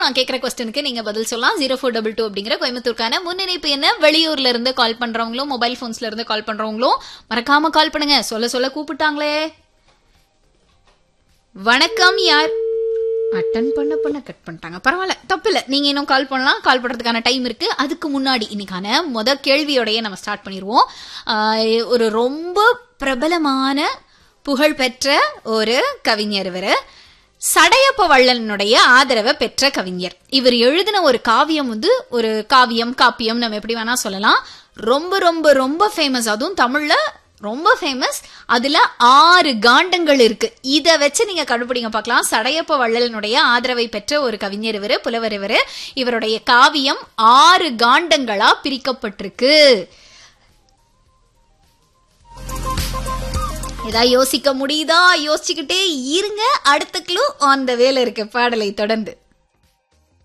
நான் கேட்குற கொஸ்டினுக்கு நீங்க பதில் சொல்லலாம் ஜீரோ ஃபோர் டபுள் டூ அப்படிங்கிற கோயம்புத்தூர்க்கான முன்னிணைப்பு என்ன வெளியூர்ல இருந்து கால் பண்றவங்களும் மொபைல் போன்ஸ்ல இருந்து கால் பண்றவங்களும் மறக்காம கால் பண்ணுங்க சொல்ல சொல்ல கூப்பிட்டாங்களே வணக்கம் யார் அட்டன் பண்ண பண்ண கட் பண்ணிட்டாங்க பரவாயில்ல தப்பில்ல நீங்க இன்னும் கால் பண்ணலாம் கால் பண்றதுக்கான டைம் இருக்கு அதுக்கு முன்னாடி இன்னைக்கான முத கேள்வியோடய நம்ம ஸ்டார்ட் பண்ணிடுவோம் ஆஹ் ஒரு ரொம்ப பிரபலமான புகழ்பெற்ற ஒரு கவிஞர் இவரு சடையப்ப வள்ளலனுடைய ஆதரவை பெற்ற கவிஞர் இவர் எழுதின ஒரு காவியம் வந்து ஒரு காவியம் காப்பியம் நம்ம எப்படி வேணா சொல்லலாம் ரொம்ப ரொம்ப ரொம்ப ஃபேமஸ் அதுவும் தமிழ்ல ரொம்ப ஃபேமஸ் அதுல ஆறு காண்டங்கள் இருக்கு இத வச்சு நீங்க கண்டுபிடிங்க பார்க்கலாம் சடையப்ப வள்ளலனுடைய ஆதரவை பெற்ற ஒரு கவிஞர் இவரு புலவர் இவரு இவருடைய காவியம் ஆறு காண்டங்களா பிரிக்கப்பட்டிருக்கு ஏதா யோசிக்க முடியுதா யோசிச்சுக்கிட்டே இருங்க அடுத்த க்ளூ ஆன் த வேல இருக்கு பாடலை தொடர்ந்து